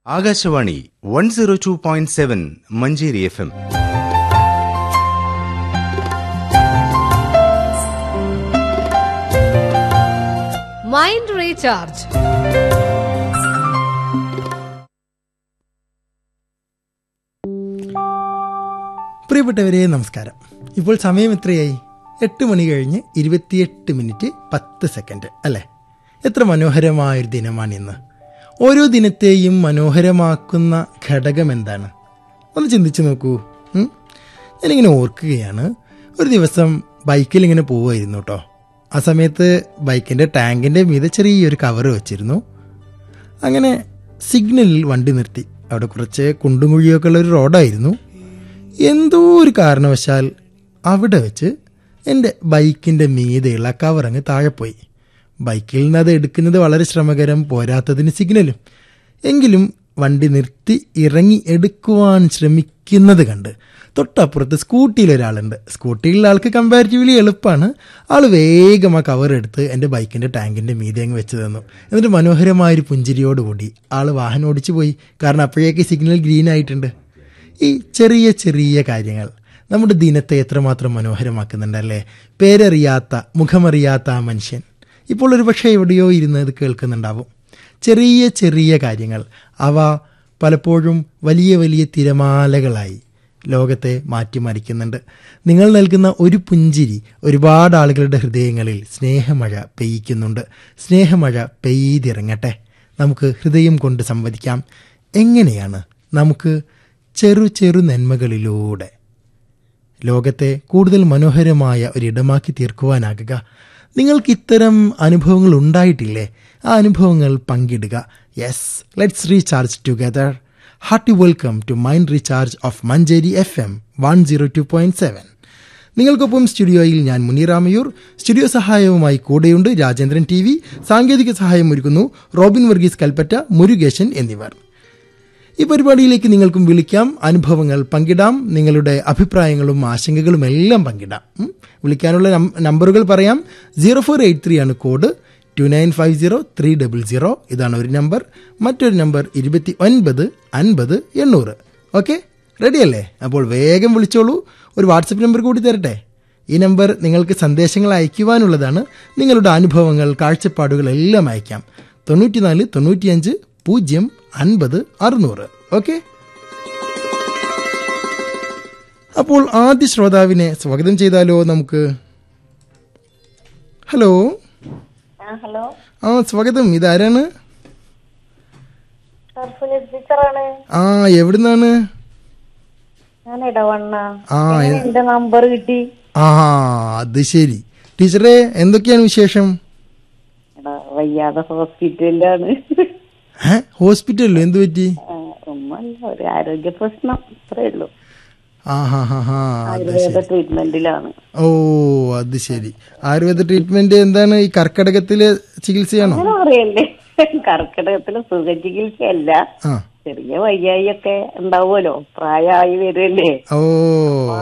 Akashvani one zero two point seven Manjeri F M mind recharge പ്രിയപ്പെട്ടവരെ നമസ്കാരം ഇപ്പോൾ സമയം എത്രയായി എട്ട് മണി കഴിഞ്ഞ് ഇരുപത്തിയെട്ട് മിനിറ്റ് പത്ത് സെക്കൻഡ് അല്ലേ എത്ര മനോഹരമായൊരു ദിനമാണ് ഇന്ന് ഓരോ ദിനത്തെയും മനോഹരമാക്കുന്ന ഘടകം എന്താണ് ഒന്ന് ചിന്തിച്ചു നോക്കൂ ഉം? ഞാനിങ്ങനെ ഓർക്കുകയാണ് ഒരു ദിവസം ബൈക്കിൽ ഇങ്ങനെ പോവുമായിരുന്നു കേട്ടോ ആ സമയത്ത് ബൈക്കിൻ്റെ ടാങ്കിൻ്റെ മീതെ ചെറിയൊരു കവർ വെച്ചിരുന്നു അങ്ങനെ സിഗ്നലിൽ വണ്ടി നിർത്തി അവിടെ കുറച്ച് കുണ്ടും കുഴിയൊക്കെ ഉള്ള ഒരു റോഡായിരുന്നു എന്തോ ഒരു കാരണവശാൽ അവിടെ വെച്ച് എൻ്റെ ബൈക്കിൻ്റെ മീതെയുള്ള കവർ അങ്ങ് താഴെ പോയി ബൈക്കിൽ നിന്ന് അത് എടുക്കുന്നത് വളരെ ശ്രമകരം പോരാത്തതിന് സിഗ്നലും എങ്കിലും വണ്ടി നിർത്തി ഇറങ്ങി എടുക്കുവാൻ ശ്രമിക്കുന്നത് കണ്ട് തൊട്ടപ്പുറത്ത് സ്കൂട്ടിയിൽ ഒരാളുണ്ട് സ്കൂട്ടിയിലുള്ള ആൾക്ക് കമ്പാരിറ്റീവ്ലി എളുപ്പമാണ് ആൾ വേഗം ആ കവർ എടുത്ത് എൻ്റെ ബൈക്കിൻ്റെ ടാങ്കിൻ്റെ മീതെ അങ്ങ് വെച്ച് തന്നു എന്നിട്ട് മനോഹരമായൊരു പുഞ്ചിരിയോടുകൂടി ആൾ വാഹനം ഓടിച്ചു പോയി കാരണം അപ്പോഴേക്ക് സിഗ്നൽ ഗ്രീൻ ആയിട്ടുണ്ട് ഈ ചെറിയ ചെറിയ കാര്യങ്ങൾ നമ്മുടെ ദിനത്തെ എത്രമാത്രം മനോഹരമാക്കുന്നുണ്ടല്ലേ പേരറിയാത്ത മുഖമറിയാത്ത ആ മനുഷ്യൻ ഇപ്പോൾ ഒരു പക്ഷേ എവിടെയോ ഇരുന്ന് ഇത് കേൾക്കുന്നുണ്ടാവും ചെറിയ ചെറിയ കാര്യങ്ങൾ അവ പലപ്പോഴും വലിയ വലിയ തിരമാലകളായി ലോകത്തെ മാറ്റിമറിക്കുന്നുണ്ട് നിങ്ങൾ നൽകുന്ന ഒരു പുഞ്ചിരി ഒരുപാട് ആളുകളുടെ ഹൃദയങ്ങളിൽ സ്നേഹമഴ പെയ്യിക്കുന്നുണ്ട് സ്നേഹമഴ പെയ്തിറങ്ങട്ടെ നമുക്ക് ഹൃദയം കൊണ്ട് സംവദിക്കാം എങ്ങനെയാണ് നമുക്ക് ചെറു ചെറു നന്മകളിലൂടെ ലോകത്തെ കൂടുതൽ മനോഹരമായ ഒരിടമാക്കി തീർക്കുവാനാകുക നിങ്ങൾക്ക് ഇത്തരം അനുഭവങ്ങൾ ഉണ്ടായിട്ടില്ലേ ആ അനുഭവങ്ങൾ പങ്കിടുക yes let's recharge together hearty welcome to mind recharge of Manjeri F M one zero two point seven നിങ്ങൾക്കൊപ്പം സ്റ്റുഡിയോയിൽ ഞാൻ മുനിറാമയൂർ സ്റ്റുഡിയോ സഹായവുമായി കൂടെയുണ്ട് രാജേന്ദ്രൻ ടി വി സാങ്കേതിക സഹായം ഒരുക്കുന്നു റോബിൻ വർഗീസ് കൽപ്പറ്റ മുരുകേശൻ എന്നിവർ ഈ പരിപാടിയിലേക്ക് നിങ്ങൾക്കും വിളിക്കാം അനുഭവങ്ങൾ പങ്കിടാം നിങ്ങളുടെ അഭിപ്രായങ്ങളും ആശങ്കകളും എല്ലാം പങ്കിടാം ഉം. വിളിക്കാനുള്ള നം- നമ്പറുകൾ പറയാം സീറോ ഫോർ എയ്റ്റ് ത്രീ ആണ് code two nine five zero three double zero ഇതാണ് ഒരു നമ്പർ മറ്റൊരു നമ്പർ ഇരുപത്തി ഒൻപത് അൻപത് എണ്ണൂറ് ഓക്കെ റെഡിയല്ലേ അപ്പോൾ വേഗം വിളിച്ചോളൂ ഒരു വാട്സപ്പ് നമ്പർ കൂടി തരട്ടെ ഈ നമ്പർ നിങ്ങൾക്ക് സന്ദേശങ്ങൾ അയക്കുവാനുള്ളതാണ് നിങ്ങളുടെ അനുഭവങ്ങൾ കാഴ്ചപ്പാടുകൾ എല്ലാം അയക്കാം തൊണ്ണൂറ്റിനാല് തൊണ്ണൂറ്റിയഞ്ച് പൂജ്യം അൻപത് അറുന്നൂറ് ഓക്കെ അപ്പോൾ ആദ്യ ശ്രോതാവിനെ സ്വാഗതം ചെയ്താലോ നമുക്ക് ഹലോ ആ ഹലോ ആ സ്വാഗതം ഇതാരാണ് സർഫുനി ടീച്ചറാണ് ആ എവിടുന്നാണ് ഞാൻ ഇടവണ്ണ ആ എങ്ങനെ എന്റെ നമ്പർ കിട്ടി ആ അത് ശരി ടീച്ചറെ എന്തൊക്കെയാണ് വിശേഷം എടാ വയ്യാതെ ഹോസ്പിറ്റലിലാണ് ഏ ഹോസ്പിറ്റലിലോ എന്ത് പറ്റി ആ, ഒന്നുമല്ല ഒരു ആരോഗ്യ പ്രശ്നം അത്രേ ഉള്ളൂ ആ ഹാ ഹാ ഹാ അത് ആയുർവേദ ട്രീറ്റ്മെന്റിലാണ് ഓ അത് ശരി ആയുർവേദ ട്രീറ്റ്മെന്റ് എന്താണ് ഈ കർക്കടകത്തിലെ ചികിത്സയാണോ അങ്ങനെ പറയല്ലേ കർക്കിടകത്തില് സുഖ ചികിത്സയല്ല ആ ചെറിയ വയ്യായി ഒക്കെ ഉണ്ടാവുമല്ലോ പ്രായമായി വരുമല്ലേ ഓ